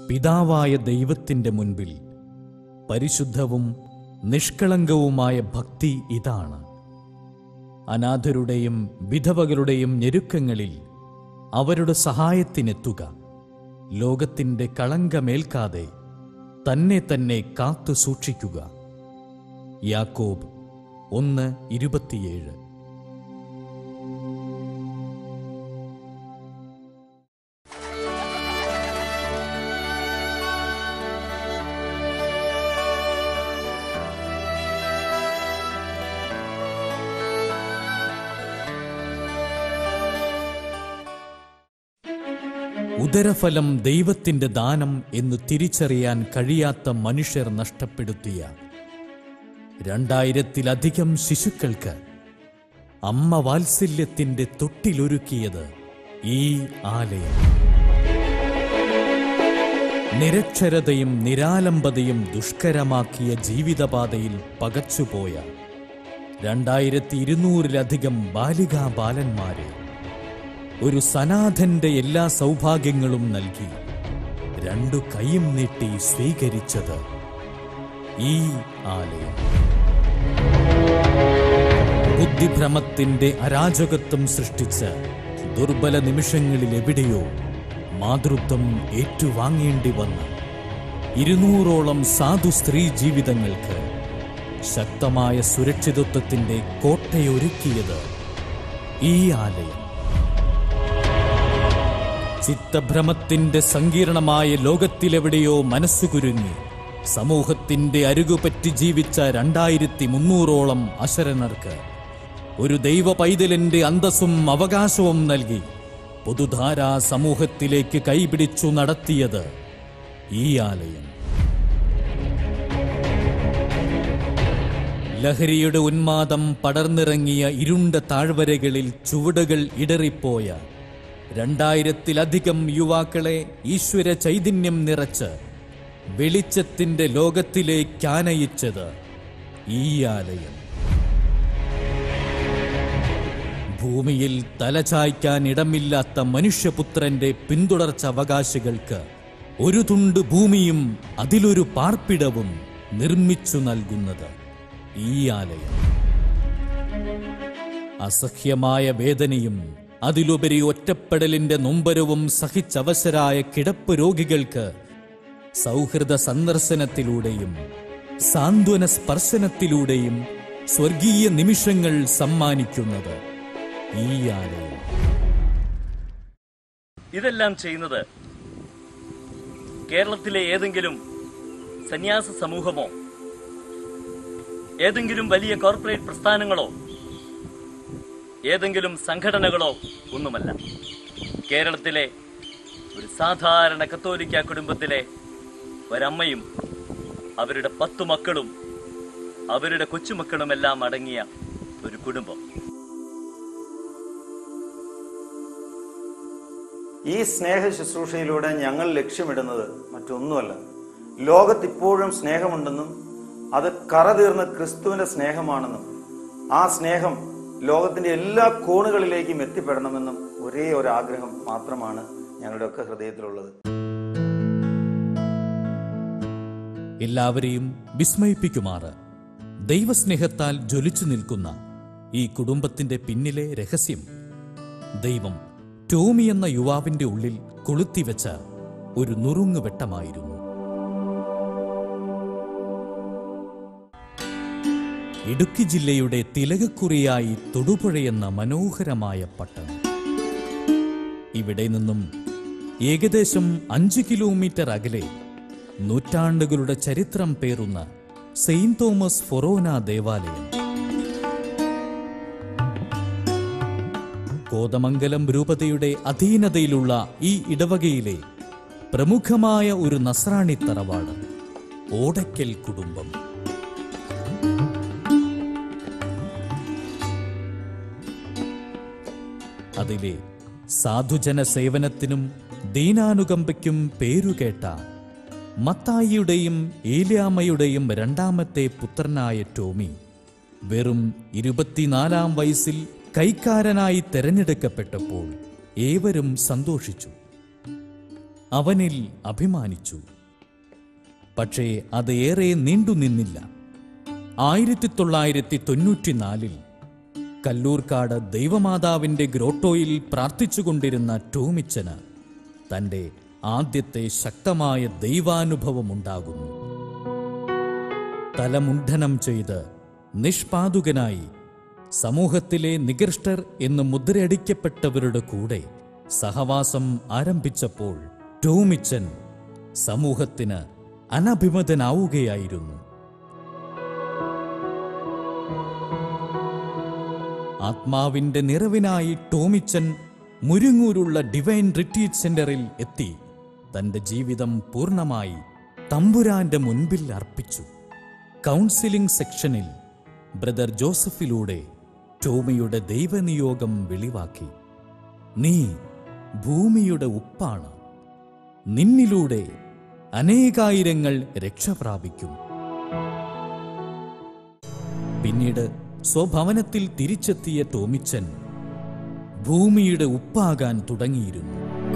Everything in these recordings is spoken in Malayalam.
പിതാവായ ദൈവത്തിൻ്റെ മുൻപിൽ പരിശുദ്ധവും നിഷ്കളങ്കവുമായ ഭക്തി ഇതാണ് അനാഥരുടെയും വിധവകളുടെയും ഞെരുക്കങ്ങളിൽ അവരുടെ സഹായത്തിനെത്തുക ലോകത്തിൻ്റെ കളങ്കമേൽക്കാതെ തന്നെ തന്നെ കാത്തു സൂക്ഷിക്കുക യാക്കോബ് ഒന്ന് ഇരുപത്തിയേഴ് ഉദരഫലം ദൈവത്തിന്റെ ദാനം എന്ന് തിരിച്ചറിയാൻ കഴിയാത്ത മനുഷ്യർ നഷ്ടപ്പെടുത്തിയ രണ്ടായിരത്തിലധികം ശിശുക്കൾക്ക് അമ്മ വാത്സല്യത്തിന്റെ തൊട്ടിലൊരുക്കിയത് ഈ ആലയം നിരക്ഷരതയും നിരാലംബതയും ദുഷ്കരമാക്കിയ ജീവിതപാതയിൽ പകച്ചുപോയ രണ്ടായിരത്തി ഇരുന്നൂറിലധികം ബാലികാ ബാലന്മാരെ ഒരു സനാഥന്റെ എല്ലാ സൗഭാഗ്യങ്ങളും നൽകി രണ്ടു കൈയും നീട്ടി സ്വീകരിച്ചത് ഈ ആലയം ബുദ്ധിഭ്രമത്തിന്റെ അരാജകത്വം സൃഷ്ടിച്ച് ദുർബല നിമിഷങ്ങളിൽ എവിടെയോ മാതൃത്വം ഏറ്റുവാങ്ങേണ്ടി വന്ന ഇരുന്നൂറോളം സാധു സ്ത്രീ ജീവിതങ്ങൾക്ക് ശക്തമായ സുരക്ഷിതത്വത്തിന്റെ കോട്ടയൊരുക്കിയത് ഈ ആലയം ചിത്തഭ്രമത്തിന്റെ സങ്കീർണമായ ലോകത്തിലെവിടെയോ മനസ്സുകുരുങ്ങി സമൂഹത്തിന്റെ അരുകുപറ്റി ജീവിച്ച രണ്ടായിരത്തി മുന്നൂറോളം അശരണർക്ക് ഒരു ദൈവ പൈതലിന്റെ അന്തസ്സും അവകാശവും നൽകി പൊതുധാരാ സമൂഹത്തിലേക്ക് കൈപിടിച്ചു നടത്തിയത് ഈ ആലയം ലഹരിയുടെ ഉന്മാദം പടർന്നിറങ്ങിയ ഇരുണ്ട താഴ്വരകളിൽ ചുവടുകൾ ഇടറിപ്പോയ രണ്ടായിരത്തിലധികം യുവാക്കളെ ഈശ്വര ചൈതന്യം നിറച്ച് വെളിച്ചത്തിന്റെ ലോകത്തിലേക്കാനയിച്ചത് ഈ ആലയം ഭൂമിയിൽ തലചായ്ക്കാൻ ഇടമില്ലാത്ത മനുഷ്യപുത്രന്റെ പിന്തുടർച്ച അവകാശികൾക്ക് ഒരു തുണ്ട് ഭൂമിയും അതിലൊരു പാർപ്പിടവും നിർമ്മിച്ചു നൽകുന്നത് ഈ ആലയം അസഹ്യമായ വേദനയും അതിലുപരി ഒറ്റപ്പെടലിന്റെ നൊമ്പരവും സഹിച്ചവശരായ കിടപ്പ് രോഗികൾക്ക് സൗഹൃദ സന്ദർശനത്തിലൂടെയും സാന്ത്വന സ്പർശനത്തിലൂടെയും സ്വർഗീയ നിമിഷങ്ങൾ സമ്മാനിക്കുന്നത് ഈ ആലയം ഇതെല്ലാം ചെയ്യുന്നത് കേരളത്തിലെ ഏതെങ്കിലും സന്യാസ സമൂഹമോ ഏതെങ്കിലും വലിയ കോർപ്പറേറ്റ് പ്രസ്ഥാനങ്ങളോ ഏതെങ്കിലും സംഘടനകളോ ഒന്നുമല്ല കേരളത്തിലെ ഒരു സാധാരണ കത്തോലിക്ക കുടുംബത്തിലെ ഒരമ്മയും അവരുടെ പത്തു മക്കളും അവരുടെ കൊച്ചുമക്കളുമെല്ലാം അടങ്ങിയ ഒരു കുടുംബം ഈ സ്നേഹ ശുശ്രൂഷയിലൂടെ ഞങ്ങൾ ലക്ഷ്യമിടുന്നത് മറ്റൊന്നുമല്ല ലോകത്തിപ്പോഴും സ്നേഹമുണ്ടെന്നും അത് കറതീർന്ന ക്രിസ്തുവിന്റെ സ്നേഹമാണെന്നും ആ സ്നേഹം ലോകത്തിന്റെ എല്ലാ കോണുകളിലേക്കും എത്തിപ്പെടണമെന്നും ഒരേ ഒരു ആഗ്രഹം മാത്രമാണ് ഞങ്ങളുടെയൊക്കെ ഹൃദയത്തിലുള്ളത് എല്ലാവരെയും വിസ്മയിപ്പിക്കുമാറ് ദൈവസ്നേഹത്താൽ ജ്വലിച്ചു നിൽക്കുന്ന ഈ കുടുംബത്തിന്റെ പിന്നിലെ രഹസ്യം ദൈവം ടോമി എന്ന യുവാവിന്റെ ഉള്ളിൽ കൊളുത്തിവെച്ച ഒരു നുറുങ്ങുവെട്ടമായിരുന്നു ഇടുക്കി ജില്ലയുടെ തിലകക്കുറിയായി തൊടുപുഴയെന്ന മനോഹരമായ പട്ടണം ഇവിടെ നിന്നും ഏകദേശം അഞ്ച് കിലോമീറ്റർ അകലെ നൂറ്റാണ്ടുകളുടെ ചരിത്രം പേറുന്ന സെയിന്റ് തോമസ് ഫൊറോന ദേവാലയം കോതമംഗലം രൂപതയുടെ അധീനതയിലുള്ള ഈ ഇടവകയിലെ പ്രമുഖമായ ഒരു നസ്രാണി തറവാട് ഓടയ്ക്കൽ കുടുംബം അതിലെ സാധുജന സേവനത്തിനും ദീനാനുകമ്പയ്ക്കും പേരുകേട്ട മത്തായിയുടെയും ഏലിയാമ്മയുടെയും രണ്ടാമത്തെ പുത്രനായ ടോമി വെറും ഇരുപത്തിനാലാം വയസ്സിൽ കൈക്കാരനായി തെരഞ്ഞെടുക്കപ്പെട്ടപ്പോൾ ഏവരും സന്തോഷിച്ചു അവനിൽ അഭിമാനിച്ചു പക്ഷേ അത് ഏറെ നീണ്ടുനിന്നില്ല ആയിരത്തി തൊള്ളായിരത്തി തൊണ്ണൂറ്റിനാലിൽ കല്ലൂർക്കാട് ദൈവമാതാവിന്റെ ഗ്രോട്ടോയിൽ പ്രാർത്ഥിച്ചുകൊണ്ടിരുന്ന ടോമിച്ചന് തന്റെ ആദ്യത്തെ ശക്തമായ ദൈവാനുഭവമുണ്ടാകുന്നു തലമുണ്ഡനം ചെയ്ത് നിഷ്പാതുകനായി സമൂഹത്തിലെ നികൃഷ്ടർ എന്ന് മുദ്രയടിക്കപ്പെട്ടവരുടെ കൂടെ സഹവാസം ആരംഭിച്ചപ്പോൾ ടോമിച്ചൻ സമൂഹത്തിന് അനഭിമതനാവുകയായിരുന്നു ആത്മാവിന്റെ നിറവിനായി ടോമിച്ചൻ മുരുങ്ങൂരുള്ള ഡിവൈൻ റിട്രീറ്റ് സെന്ററിൽ എത്തി തന്റെ ജീവിതം പൂർണ്ണമായി തമ്പുരാന്റെ മുൻപിൽ അർപ്പിച്ചു കൗൺസിലിംഗ് സെക്ഷനിൽ ബ്രദർ ജോസഫിലൂടെ ടോമിയുടെ ദൈവനിയോഗം വെളിവാക്കി നീ ഭൂമിയുടെ ഉപ്പാണ് നിന്നിലൂടെ അനേകായിരങ്ങൾ രക്ഷ പ്രാപിക്കും പിന്നീട് സ്വഭവനത്തിൽ തിരിച്ചെത്തിയ ടോമിച്ചൻ ഭൂമിയുടെ ഉപ്പാകാൻ തുടങ്ങിയിരുന്നു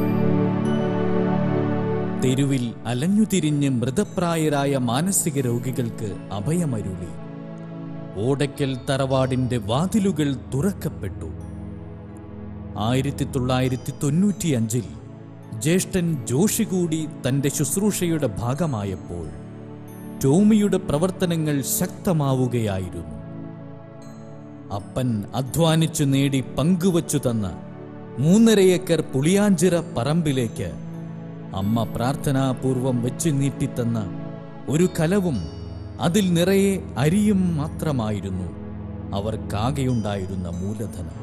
തെരുവിൽ അലഞ്ഞുതിരിഞ്ഞ് മൃതപ്രായരായ മാനസിക രോഗികൾക്ക് അഭയമരുളി ഓടയ്ക്കൽ തറവാടിന്റെ വാതിലുകൾ തുറക്കപ്പെട്ടു ആയിരത്തി തൊള്ളായിരത്തി തൊണ്ണൂറ്റിയഞ്ചിൽ ജ്യേഷ്ഠൻ ജോഷി കൂടി തന്റെ ശുശ്രൂഷയുടെ ഭാഗമായപ്പോൾ ടോമിയുടെ പ്രവർത്തനങ്ങൾ ശക്തമാവുകയായിരുന്നു അപ്പൻ അധ്വാനിച്ചു നേടി പങ്കുവച്ചു തന്ന മൂന്നര ഏക്കർ പുളിയാഞ്ചിറ പറമ്പിലേക്ക് അമ്മ പ്രാർത്ഥനാപൂർവം വെച്ച് നീട്ടിത്തന്ന ഒരു കലവും അതിൽ നിറയെ അരിയും മാത്രമായിരുന്നു അവർക്കാകെയുണ്ടായിരുന്ന മൂലധനം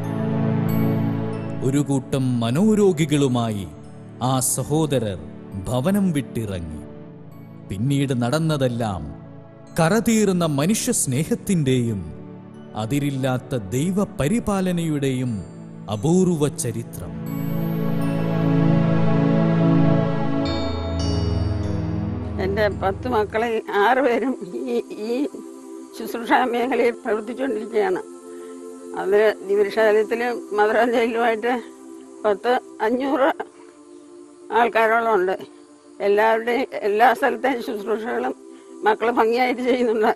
ഒരു കൂട്ടം മനോരോഗികളുമായി ആ സഹോദരർ ഭവനം വിട്ടിറങ്ങി പിന്നീട് നടന്നതെല്ലാം കറതീർന്ന മനുഷ്യ സ്നേഹത്തിൻ്റെയും അതിരില്ലാത്ത ദൈവപരിപാലനയുടെയും അപൂർവ ചരിത്രം എൻ്റെ പത്ത് മക്കളെ ആറുപേരും ഈ ഈ ശുശ്രൂഷ മേഖലയിൽ പ്രവർത്തിച്ചുകൊണ്ടിരിക്കുകയാണ് അത് ദിവ്യശാലയത്തിലും മധുരാഞ്ജലിയിലുമായിട്ട് പത്ത് അഞ്ഞൂറ് ആൾക്കാരോളം ഉണ്ട് എല്ലാവരുടെയും എല്ലാ സ്ഥലത്തെയും ശുശ്രൂഷകളും മക്കൾ ഭംഗിയായിട്ട് ചെയ്യുന്നുണ്ട്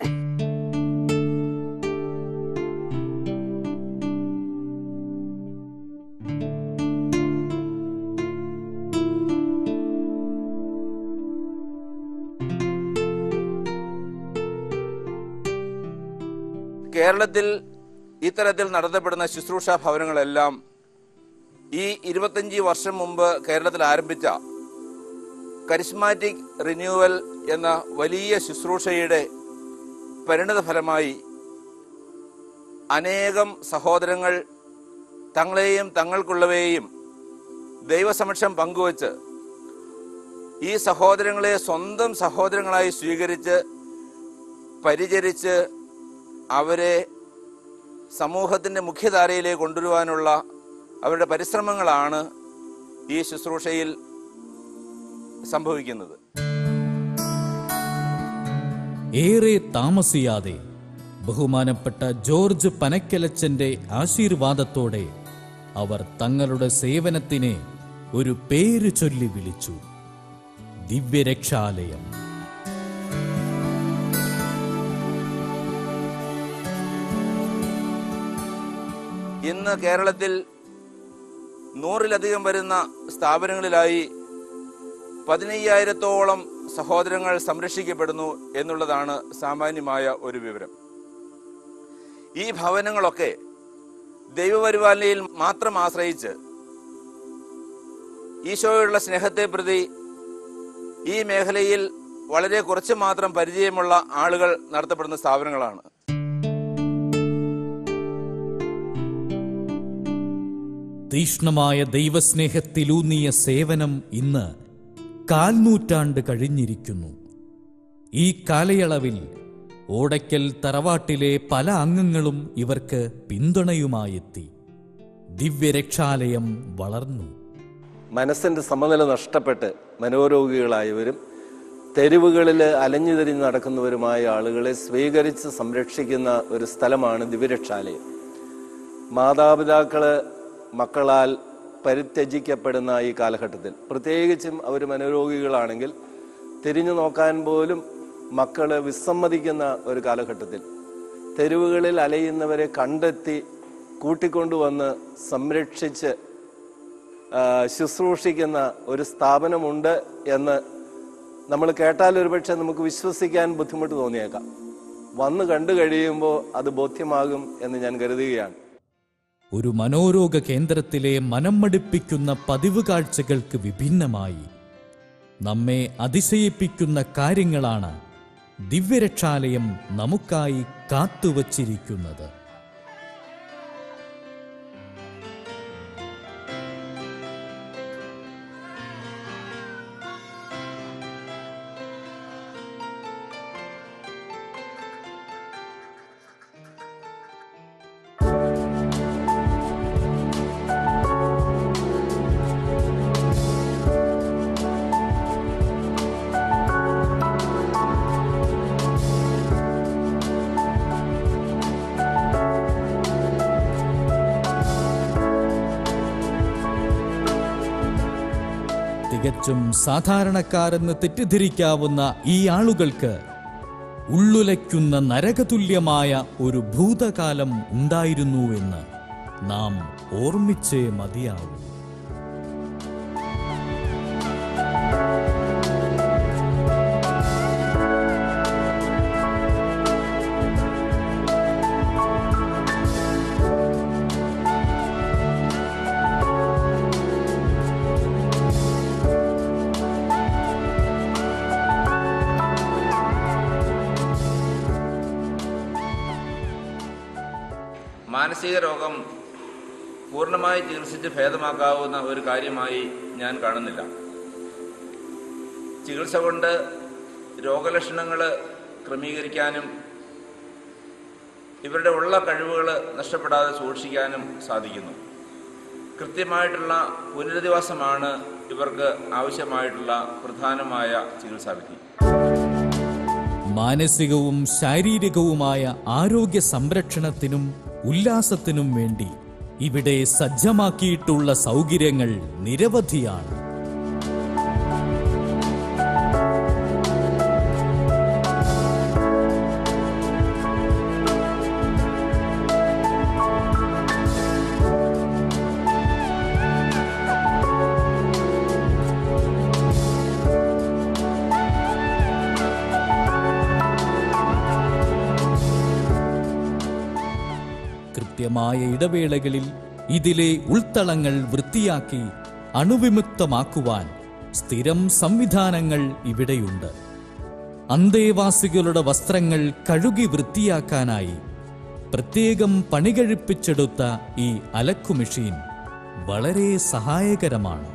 കേരളത്തിൽ ഇത്തരത്തിൽ നടത്തപ്പെടുന്ന ശുശ്രൂഷ ഭവനങ്ങളെല്ലാം ഈ ഇരുപത്തഞ്ച് വർഷം മുമ്പ് കേരളത്തിൽ ആരംഭിച്ച കരിസ്മാറ്റിക് റിന്യൂവൽ എന്ന വലിയ ശുശ്രൂഷയുടെ പരിണത ഫലമായി അനേകം സഹോദരങ്ങൾ തങ്ങളെയും തങ്ങൾക്കുള്ളവയെയും ദൈവസമക്ഷം പങ്കുവച്ച് ഈ സഹോദരങ്ങളെ സ്വന്തം സഹോദരങ്ങളായി സ്വീകരിച്ച് പരിചരിച്ച് അവരെ സമൂഹത്തിൻ്റെ മുഖ്യധാരയിലേക്ക് കൊണ്ടുവരുവാനുള്ള അവരുടെ പരിശ്രമങ്ങളാണ് ഈ ശുശ്രൂഷയിൽ സംഭവിക്കുന്നത് ഏറെ താമസിയാതെ ബഹുമാനപ്പെട്ട ജോർജ് പനക്കലച്ചന്റെ ആശീർവാദത്തോടെ അവർ തങ്ങളുടെ സേവനത്തിനെ ഒരു പേര് ചൊല്ലി വിളിച്ചു ദിവ്യരക്ഷാലയം ഇന്ന് കേരളത്തിൽ നൂറിലധികം വരുന്ന സ്ഥാപനങ്ങളിലായി പതിനയ്യായിരത്തോളം സഹോദരങ്ങൾ സംരക്ഷിക്കപ്പെടുന്നു എന്നുള്ളതാണ് സാമാന്യമായ ഒരു വിവരം ഈ ഭവനങ്ങളൊക്കെ ദൈവപരിപാലനയിൽ മാത്രം ആശ്രയിച്ച് ഈശോയുള്ള സ്നേഹത്തെ പ്രതി ഈ മേഖലയിൽ വളരെ കുറച്ച് മാത്രം പരിചയമുള്ള ആളുകൾ നടത്തപ്പെടുന്ന സ്ഥാപനങ്ങളാണ് തീഷ്ണമായ ദൈവസ്നേഹത്തിലൂന്നിയ സേവനം ഇന്ന് കാൽനൂറ്റാണ്ട് കഴിഞ്ഞിരിക്കുന്നു ഈ കാലയളവിൽ ഓടയ്ക്കൽ തറവാട്ടിലെ പല അംഗങ്ങളും ഇവർക്ക് പിന്തുണയുമായെത്തി ദിവ്യരക്ഷാലയം വളർന്നു മനസ്സിൻ്റെ സമനില നഷ്ടപ്പെട്ട് മനോരോഗികളായവരും തെരുവുകളിൽ അലഞ്ഞു തിരിഞ്ഞ് നടക്കുന്നവരുമായ ആളുകളെ സ്വീകരിച്ച് സംരക്ഷിക്കുന്ന ഒരു സ്ഥലമാണ് ദിവ്യരക്ഷാലയം മാതാപിതാക്കള് മക്കളാൽ പരിത്യജിക്കപ്പെടുന്ന ഈ കാലഘട്ടത്തിൽ പ്രത്യേകിച്ചും അവർ മനോരോഗികളാണെങ്കിൽ തിരിഞ്ഞു നോക്കാൻ പോലും മക്കള് വിസമ്മതിക്കുന്ന ഒരു കാലഘട്ടത്തിൽ തെരുവുകളിൽ അലയുന്നവരെ കണ്ടെത്തി കൂട്ടിക്കൊണ്ടുവന്ന് സംരക്ഷിച്ച് ആ, ശുശ്രൂഷിക്കുന്ന ഒരു സ്ഥാപനമുണ്ട് എന്ന് നമ്മൾ കേട്ടാൽ ഒരുപക്ഷെ നമുക്ക് വിശ്വസിക്കാൻ ബുദ്ധിമുട്ട് തോന്നിയേക്കാം വന്ന് കണ്ടു കഴിയുമ്പോൾ അത് ബോധ്യമാകും എന്ന് ഞാൻ കരുതുകയാണ് ഒരു മനോരോഗ കേന്ദ്രത്തിലെ മനം മടുപ്പിക്കുന്ന പതിവ് കാഴ്ചകൾക്ക് വിഭിന്നമായി നമ്മെ അതിശയിപ്പിക്കുന്ന കാര്യങ്ങളാണ് ദിവ്യരക്ഷാലയം നമുക്കായി കാത്തുവച്ചിരിക്കുന്നത് തികച്ചും സാധാരണക്കാരെന്ന് തെറ്റിദ്ധരിക്കാവുന്ന ഈ ആളുകൾക്ക് ഉള്ളുലയ്ക്കുന്ന നരകതുല്യമായ ഒരു ഭൂതകാലം ഉണ്ടായിരുന്നുവെന്ന് നാം ഓർമ്മിച്ചേ മതിയാവൂ മാനസിക രോഗം പൂർണ്ണമായി ചികിത്സിച്ച് ഭേദമാക്കാവുന്ന ഒരു കാര്യമായി ഞാൻ കാണുന്നില്ല ചികിത്സ കൊണ്ട് രോഗലക്ഷണങ്ങൾ ക്രമീകരിക്കാനും ഇവരുടെ ഉള്ള കഴിവുകൾ നഷ്ടപ്പെടാതെ സൂക്ഷിക്കാനും സാധിക്കുന്നു കൃത്യമായിട്ടുള്ള പുനരധിവാസമാണ് ഇവർക്ക് ആവശ്യമായിട്ടുള്ള പ്രധാനമായ ചികിത്സാവിധി മാനസികവും ശാരീരികവുമായ ആരോഗ്യ സംരക്ഷണത്തിനും ഉല്ലാസത്തിനും വേണ്ടി ഇവിടെ സജ്ജമാക്കിയിട്ടുള്ള സൗകര്യങ്ങൾ നിരവധിയാണ് കൃത്യമായ ഇടവേളകളിൽ ഇതിലെ ഉൾത്തളങ്ങൾ വൃത്തിയാക്കി അണുവിമുക്തമാക്കുവാൻ സ്ഥിരം സംവിധാനങ്ങൾ ഇവിടെയുണ്ട് അന്തേവാസികളുടെ വസ്ത്രങ്ങൾ കഴുകി വൃത്തിയാക്കാനായി പ്രത്യേകം പണികഴിപ്പിച്ചെടുത്ത ഈ അലക്കു മെഷീൻ വളരെ സഹായകരമാണ്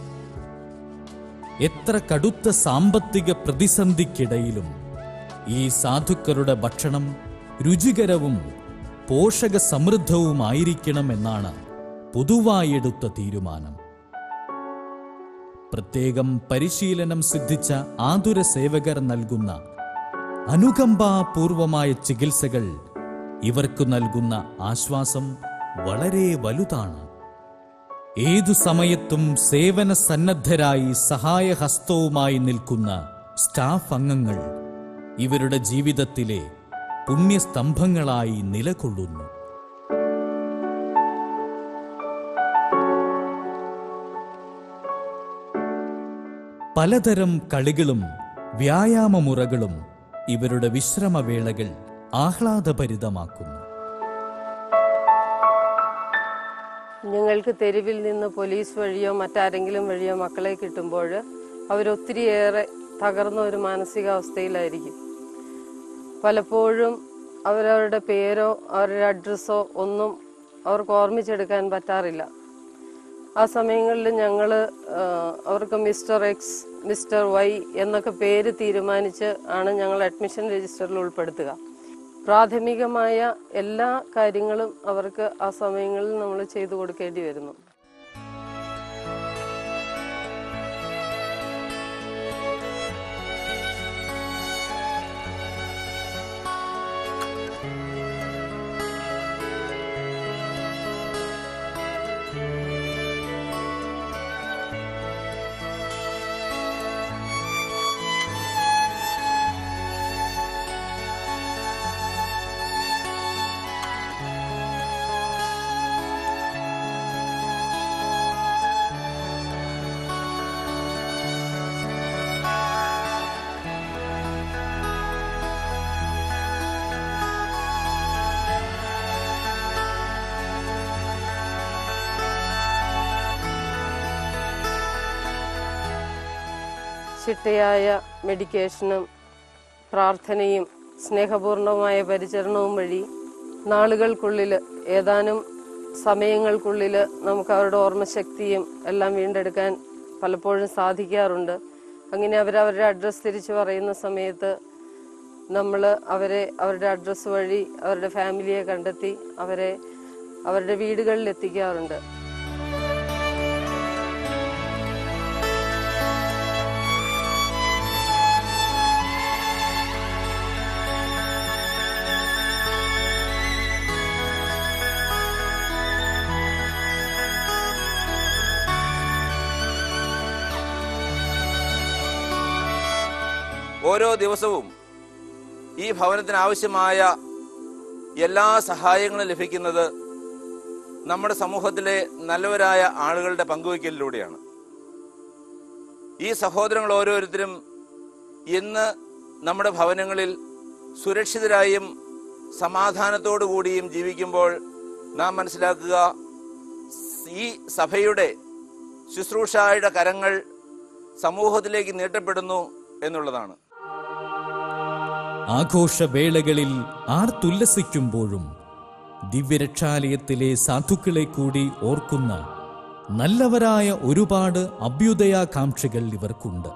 എത്ര കടുത്ത സാമ്പത്തിക പ്രതിസന്ധിക്കിടയിലും ഈ സാധുക്കളുടെ ഭക്ഷണം രുചികരവും പോഷക സമൃദ്ധവുമായിരിക്കണമെന്നാണ് പൊതുവായെടുത്ത തീരുമാനം പ്രത്യേകം പരിശീലനം സിദ്ധിച്ച ആതുര സേവകർ നൽകുന്ന അനുകമ്പാപൂർവമായ ചികിത്സകൾ ഇവർക്ക് നൽകുന്ന ആശ്വാസം വളരെ വലുതാണ് ഏതു സമയത്തും സേവന സന്നദ്ധരായി സഹായഹസ്തവുമായി നിൽക്കുന്ന സ്റ്റാഫ് അംഗങ്ങൾ ഇവരുടെ ജീവിതത്തിലെ പുണ്യസ്തംഭങ്ങളായി നിലകൊള്ളുന്നു പലതരം കളികളും വ്യായാമമുറകളും ഇവരുടെ വിശ്രമവേളകൾ ആഹ്ലാദഭരിതമാക്കുന്നു ഞങ്ങൾക്ക് തെരുവിൽ നിന്ന് പോലീസ് വഴിയോ മറ്റാരെങ്കിലും വഴിയോ മക്കളെ കിട്ടുമ്പോൾ അവരൊത്തിരിയേറെ തകർന്ന ഒരു മാനസികാവസ്ഥയിലായിരിക്കും പലപ്പോഴും അവരവരുടെ പേരോ അവരുടെ അഡ്രസ്സോ ഒന്നും അവർക്ക് ഓർമ്മിച്ചെടുക്കാൻ പറ്റാറില്ല ആ സമയങ്ങളിൽ ഞങ്ങൾ അവർക്ക് മിസ്റ്റർ എക്സ് മിസ്റ്റർ വൈ എന്നൊക്കെ പേര് തീരുമാനിച്ച് ആണ് ഞങ്ങൾ അഡ്മിഷൻ രജിസ്റ്ററിൽ ഉൾപ്പെടുത്തുക പ്രാഥമികമായ എല്ലാ കാര്യങ്ങളും അവർക്ക് ആ സമയങ്ങളിൽ നമ്മൾ ചെയ്തു കൊടുക്കേണ്ടി വരുന്നു ചിട്ടയായ മെഡിക്കേഷനും പ്രാർത്ഥനയും സ്നേഹപൂർണമായ പരിചരണവും വഴി നാളുകൾക്കുള്ളിൽ ഏതാനും സമയങ്ങൾക്കുള്ളിൽ നമുക്ക് അവരുടെ ഓർമ്മശക്തിയും എല്ലാം വീണ്ടെടുക്കാൻ പലപ്പോഴും സാധിക്കാറുണ്ട് അങ്ങനെ അവരവരുടെ അഡ്രസ്സ് തിരിച്ചു പറയുന്ന സമയത്ത് നമ്മൾ അവരെ അവരുടെ അഡ്രസ്സ് വഴി അവരുടെ ഫാമിലിയെ കണ്ടെത്തി അവരെ അവരുടെ വീടുകളിൽ എത്തിക്കാറുണ്ട് ഓരോ ദിവസവും ഈ ഭവനത്തിന് ആവശ്യമായ എല്ലാ സഹായങ്ങളും ലഭിക്കുന്നത് നമ്മുടെ സമൂഹത്തിലെ നല്ലവരായ ആളുകളുടെ പങ്കുവയ്ക്കലിലൂടെയാണ് ഈ സഹോദരങ്ങൾ ഓരോരുത്തരും ഇന്ന് നമ്മുടെ ഭവനങ്ങളിൽ സുരക്ഷിതരായും സമാധാനത്തോടു കൂടിയും ജീവിക്കുമ്പോൾ നാം മനസ്സിലാക്കുക ഈ സഭയുടെ ശുശ്രൂഷയുടെ കരങ്ങൾ സമൂഹത്തിലേക്ക് നീട്ടപ്പെടുന്നു എന്നുള്ളതാണ് ആഘോഷവേളകളിൽ ആർത്തുല്ലസിക്കുമ്പോഴും ദിവ്യരക്ഷാലയത്തിലെ സാധുക്കളെ കൂടി ഓർക്കുന്ന നല്ലവരായ ഒരുപാട് അഭ്യുദയാകാംക്ഷികൾ ഇവർക്കുണ്ട്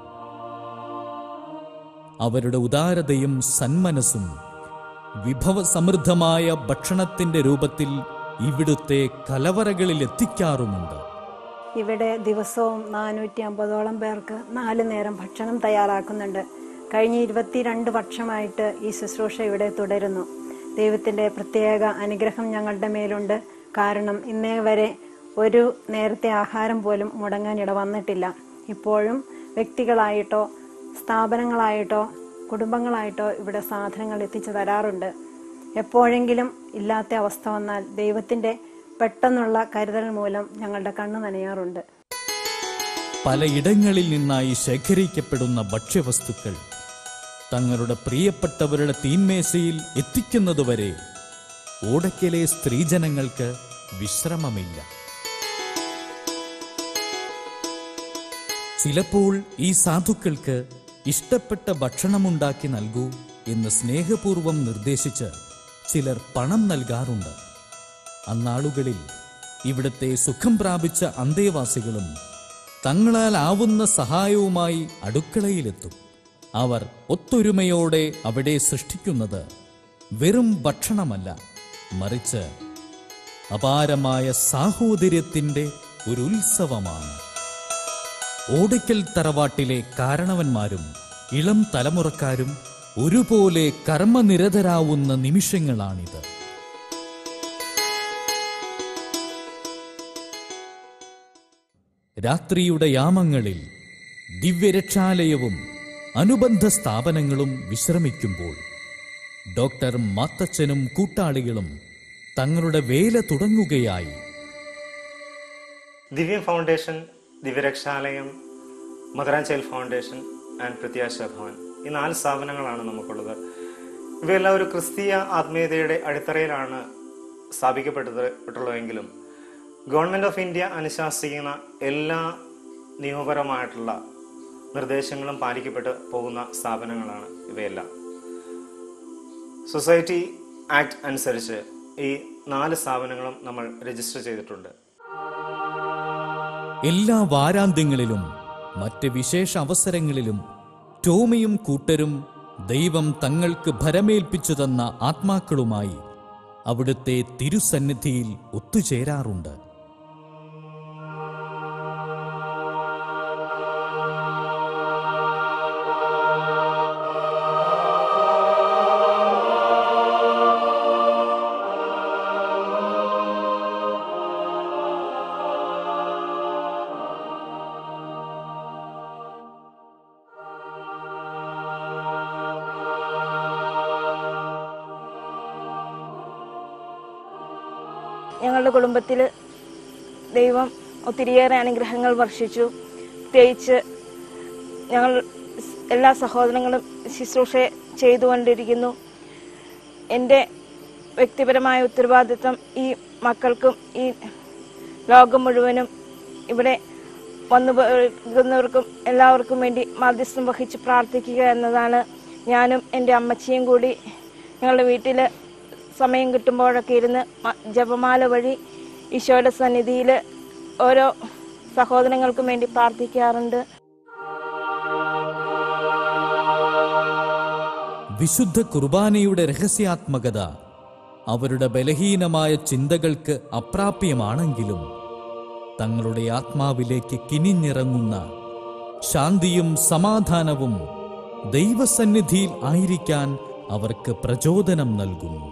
അവരുടെ ഉദാരതയും സന്മനസ്സും വിഭവസമൃദ്ധമായ ഭക്ഷണത്തിന്റെ രൂപത്തിൽ ഇവിടുത്തെ കലവറകളിൽ എത്തിക്കാറുമുണ്ട് ഇവിടെ ദിവസവും നാനൂറ്റി അമ്പതോളം പേർക്ക് നാല് നേരം ഭക്ഷണം തയ്യാറാക്കുന്നുണ്ട് കഴിഞ്ഞ ഇരുപത്തിരണ്ട് വർഷമായിട്ട് ഈ ശുശ്രൂഷ ഇവിടെ തുടരുന്നു ദൈവത്തിൻ്റെ പ്രത്യേക അനുഗ്രഹം ഞങ്ങളുടെ മേലുണ്ട് കാരണം ഇന്നേ വരെ ഒരു നേരത്തെ ആഹാരം പോലും മുടങ്ങാൻ ഇട വന്നിട്ടില്ല ഇപ്പോഴും വ്യക്തികളായിട്ടോ സ്ഥാപനങ്ങളായിട്ടോ കുടുംബങ്ങളായിട്ടോ ഇവിടെ സാധനങ്ങൾ എത്തിച്ചു തരാറുണ്ട് എപ്പോഴെങ്കിലും ഇല്ലാത്ത അവസ്ഥ വന്നാൽ ദൈവത്തിൻ്റെ പെട്ടെന്നുള്ള കരുതൽ മൂലം ഞങ്ങളുടെ കണ്ണ് നനയാറുണ്ട് പലയിടങ്ങളിൽ നിന്നായി ശേഖരിക്കപ്പെടുന്ന ഭക്ഷ്യവസ്തുക്കൾ തങ്ങളുടെ പ്രിയപ്പെട്ടവരുടെ തീന്മേശയിൽ എത്തിക്കുന്നതുവരെ ഓടയ്ക്കലെ സ്ത്രീജനങ്ങൾക്ക് വിശ്രമമില്ല ചിലപ്പോൾ ഈ സാധുക്കൾക്ക് ഇഷ്ടപ്പെട്ട ഭക്ഷണമുണ്ടാക്കി നൽകൂ എന്ന് സ്നേഹപൂർവം നിർദ്ദേശിച്ച് ചിലർ പണം നൽകാറുണ്ട് അന്നാളുകളിൽ ഇവിടുത്തെ സുഖം പ്രാപിച്ച അന്തേവാസികളും തങ്ങളാൽ ആവുന്ന സഹായവുമായി അടുക്കളയിലെത്തും അവർ ഒത്തൊരുമയോടെ അവിടെ സൃഷ്ടിക്കുന്നത് വെറും ഭക്ഷണമല്ല മറിച്ച് അപാരമായ സാഹോദര്യത്തിന്റെ ഒരു ഉത്സവമാണ് ഓടയ്ക്കൽ തറവാട്ടിലെ കാരണവന്മാരും ഇളം തലമുറക്കാരും ഒരുപോലെ കർമ്മനിരതരാവുന്ന നിമിഷങ്ങളാണിത് രാത്രിയുടെ യാമങ്ങളിൽ ദിവ്യരക്ഷാലയവും അനുബന്ധ സ്ഥാപനങ്ങളും വിശ്രമിക്കുമ്പോൾ ഡോക്ടർ മാത്തച്ഛനും കൂട്ടാളികളും തങ്ങളുടെ വേല തുടങ്ങുകയായി Divyam foundation Divyarakshalayam mother angel foundation and Prathyasha Bhavan ഈ നാല് സ്ഥാപനങ്ങളാണ് നമുക്കുള്ളത് ഇവയെല്ലാം ഒരു ക്രിസ്തീയ ആത്മീയതയുടെ അടിത്തറയിലാണ് സ്ഥാപിക്കപ്പെട്ടിട്ടുള്ളതെങ്കിലും ഗവൺമെൻറ് ഓഫ് ഇന്ത്യ അനുശാസിക്കുന്ന എല്ലാ നിയമപരമായിട്ടുള്ള നിർദ്ദേശങ്ങളും പാലിക്കപ്പെട്ട് പോകുന്ന സ്ഥാപനങ്ങളാണ് ഇവയെല്ലാം സൊസൈറ്റി ആക്ട് അനുസരിച്ച് ഈ നാല് സ്ഥാപനങ്ങളും നമ്മൾ രജിസ്റ്റർ ചെയ്തിട്ടുണ്ട് എല്ലാ വാരാന്ത്യങ്ങളിലും മറ്റ് വിശേഷ അവസരങ്ങളിലും ടോമിയും കൂട്ടരും ദൈവം തങ്ങൾക്ക് ഭരമേൽപ്പിച്ചു തന്ന ആത്മാക്കളുമായി അവിടുത്തെ തിരുസന്നിധിയിൽ ഒത്തുചേരാറുണ്ട് ഞങ്ങളുടെ കുടുംബത്തിൽ ദൈവം ഒത്തിരിയേറെ അനുഗ്രഹങ്ങൾ വർഷിച്ചു പ്രത്യേകിച്ച് ഞങ്ങൾ സ് എല്ലാ സഹോദരങ്ങളും ശുശ്രൂഷ ചെയ്തുകൊണ്ടിരിക്കുന്നു എൻ്റെ വ്യക്തിപരമായ ഉത്തരവാദിത്വം ഈ മക്കൾക്കും ഈ ലോകം മുഴുവനും ഇവിടെ വന്നു പോകുന്നവർക്കും എല്ലാവർക്കും വേണ്ടി മധ്യസ്ഥം വഹിച്ച് പ്രാർത്ഥിക്കുക എന്നതാണ് ഞാനും എൻ്റെ അമ്മച്ചിയും കൂടി ഞങ്ങളുടെ വീട്ടിൽ സമയം കിട്ടുമ്പോഴൊക്കെ ഇരുന്ന് മ- ജപമാല വഴി ഈശോയുടെ സന്നിധിയിൽ ഓരോ സഹോദരങ്ങൾക്കും വേണ്ടി പ്രാർത്ഥിക്കാറുണ്ട് വിശുദ്ധ കുർബാനയുടെ രഹസ്യാത്മകത അവരുടെ ബലഹീനമായ ചിന്തകൾക്ക് അപ്രാപ്യമാണെങ്കിലും തങ്ങളുടെ ആത്മാവിലേക്ക് കിനിഞ്ഞിറങ്ങുന്ന ശാന്തിയും സമാധാനവും ദൈവസന്നിധിയിൽ ആയിരിക്കാൻ അവർക്ക് പ്രചോദനം നൽകുന്നു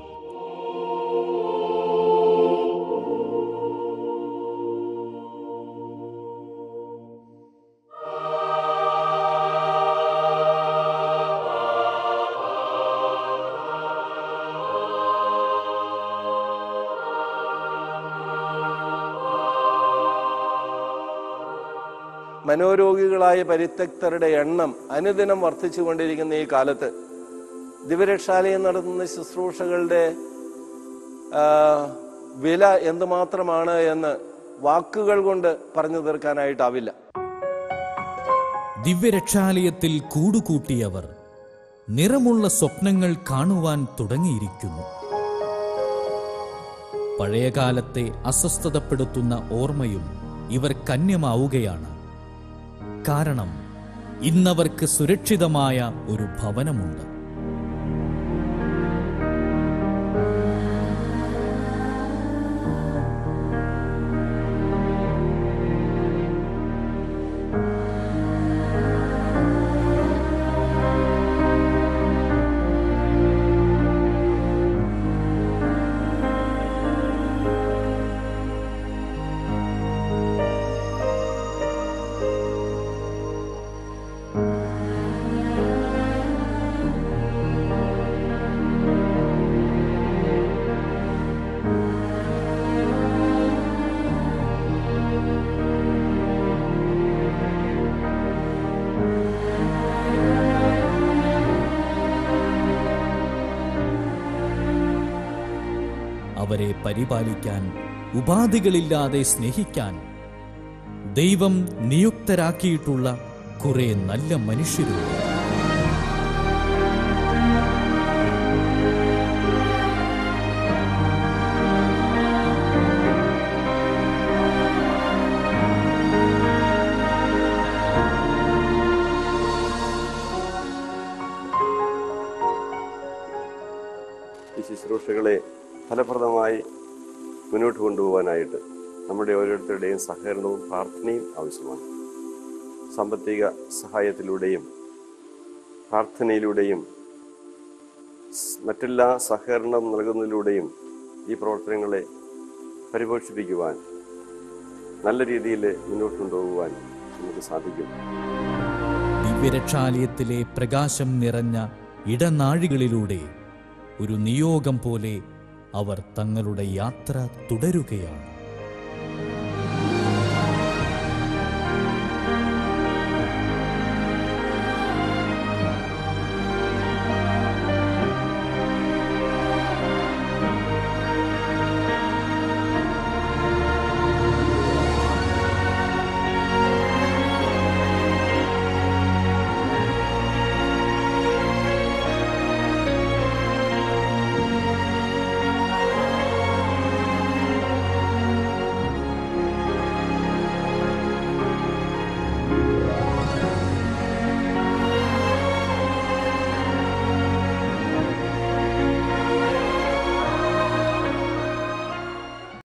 മനോരോഗികളായ പരിത്യക്തരുടെ എണ്ണം അനുദിനം വർദ്ധിച്ചുകൊണ്ടിരിക്കുന്ന ഈ കാലത്ത് ദിവരക്ഷാലയം നടത്തുന്ന ശുശ്രൂഷകളുടെ ആ, വില എന്തുമാത്രമാണ് എന്ന് വാക്കുകൾ കൊണ്ട് പറഞ്ഞു തീർക്കാനായിട്ടാവില്ല ദിവ്യരക്ഷാലയത്തിൽ കൂടുകൂട്ടിയവർ നിറമുള്ള സ്വപ്നങ്ങൾ കാണുവാൻ തുടങ്ങിയിരിക്കുന്നു പഴയകാലത്തെ അസ്വസ്ഥതപ്പെടുത്തുന്ന ഓർമ്മയും ഇവർ കന്യമാവുകയാണ് കാരണം ഇന്നവർക്ക് സുരക്ഷിതമായ ഒരു ഭവനമുണ്ട് അവരെ പരിപാലിക്കാൻ ഉപാധികളില്ലാതെ സ്നേഹിക്കാൻ ദൈവം നിയുക്തരാക്കിയിട്ടുള്ള കുറെ നല്ല മനുഷ്യരുണ്ട് ഈ ശുശ്രൂഷകളെ ഫലപ്രദമായി മുന്നോട്ട് കൊണ്ടുപോകാനായിട്ട് നമ്മുടെ ഓരോരുത്തരുടെയും സഹകരണവും പ്രാർത്ഥനയും ആവശ്യമാണ് സാമ്പത്തിക സഹായത്തിലൂടെയും പ്രാർത്ഥനയിലൂടെയും സ് മറ്റെല്ലാ സഹകരണം നൽകുന്നതിലൂടെയും ഈ പ്രവർത്തനങ്ങളെ പരിപോഷിപ്പിക്കുവാൻ നല്ല രീതിയിൽ മുന്നോട്ട് കൊണ്ടുപോകുവാൻ നമുക്ക് സാധിക്കും ദിവ്യരക്ഷാലയത്തിലെ പ്രകാശം നിറഞ്ഞ ഇടനാഴികളിലൂടെ ഒരു നിയോഗം പോലെ അവർ തങ്ങളുടെ യാത്ര തുടരുകയാണ്